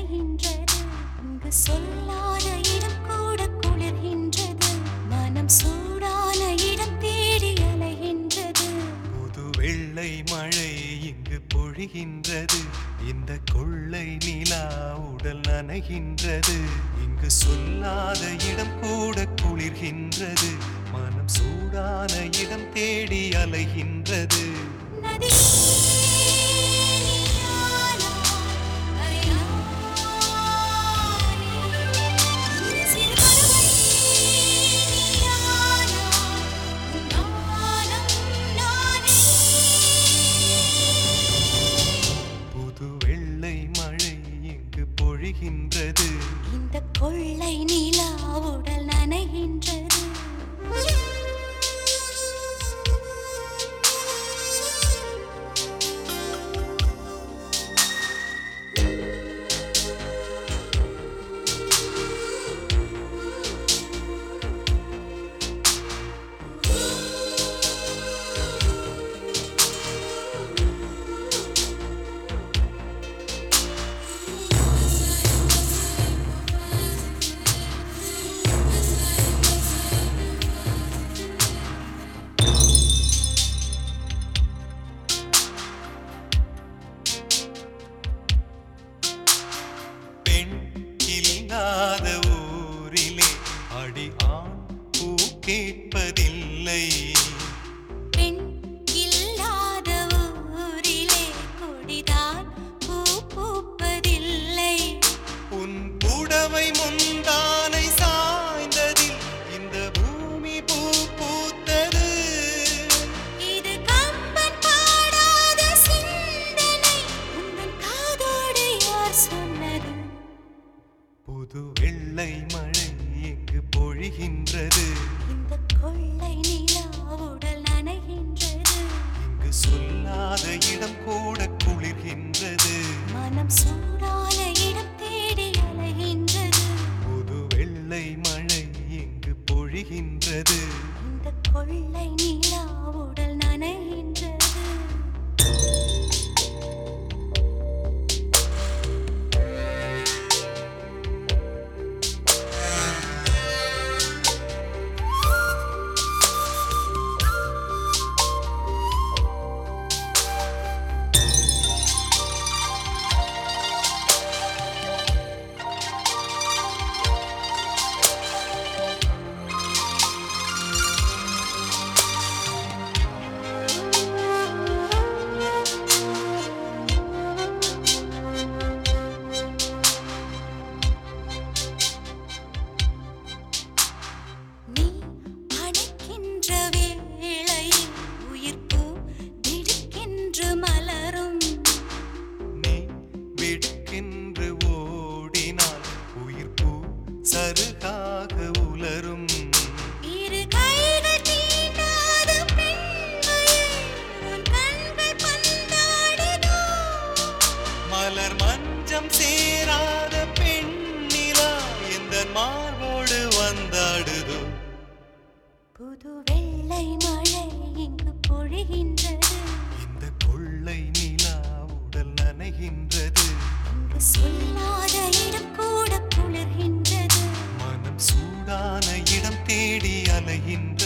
நனைகின்றது இங்கு சொல்லாத இடம் கூட குளிர்கின்றது மனம் சூடான இடம் தேடி அலைகின்றது புது வெள்ளை மழை இங்கு பொழிகின்றது இந்த கொள்ளை நிலா உடல் நனைகின்றது இங்கு சொல்லாத இடம் கூட குளிர்கின்றது மனம் சூடான இடம் தேடி அலைகின்றது நதி நீயானா, கரையானே. சிறு பறவை நீயானா, நானும் நானே. புது வெள்ளை மழை இங்கு பொழிகின்றது இந்த கொள்ளை நிலா உடல் நனைகின்றது பெண் இல்லாத ஊரிலே அடி ஆண் பூ கேட்பதில்லை பெண் இல்லாத ஊரிலே கொடிதான் பூ பூப்பதில்லை உன் புடவை முந்தானை சாய்ந்ததில் இந்த பூமி பூ பூத்தது இது கம்பன் பாடாத சிந்தனை உந்தன் காதோடு யார் சொன்னது புது வெள்ளை மழை எங்கு பொழிகின்றது இந்த கொள்ளை நிலா உடல் நனைகின்றது இங்கு சொல்லாத இடம் கூட குளிர்கின்றது மனம் சூடான இடம் தேடி அலைகின்றது புது வெள்ளை மழை எங்கு பொழிகின்றது இந்த கொள்ளை நிலா உடல் நனைகின்றது நீ அணைக்கின்ற வேளையில் உயிர்ப்பு திடுக்கென்று மலரும் நீ விடுக்கென்று ஓடினால் உயிர் பூ சருகாக உலரும் இரு கைகள் தீண்டாத பெண்மையை உன் கண்கள் பந்தாடுதோ மலர் மஞ்சம் சேராத பெண்ணிலா எந்த மார்போடு வந்தாடுதோ புது வெள்ளை மழை இங்கு பொழிகின்றது இந்த கொள்ளை நிலா உடல் நனைகின்றது இங்கு சொல்லாத இடம் கூட குளிர்கின்றது மனம் சூடான இடம் தேடி அலைகின்றது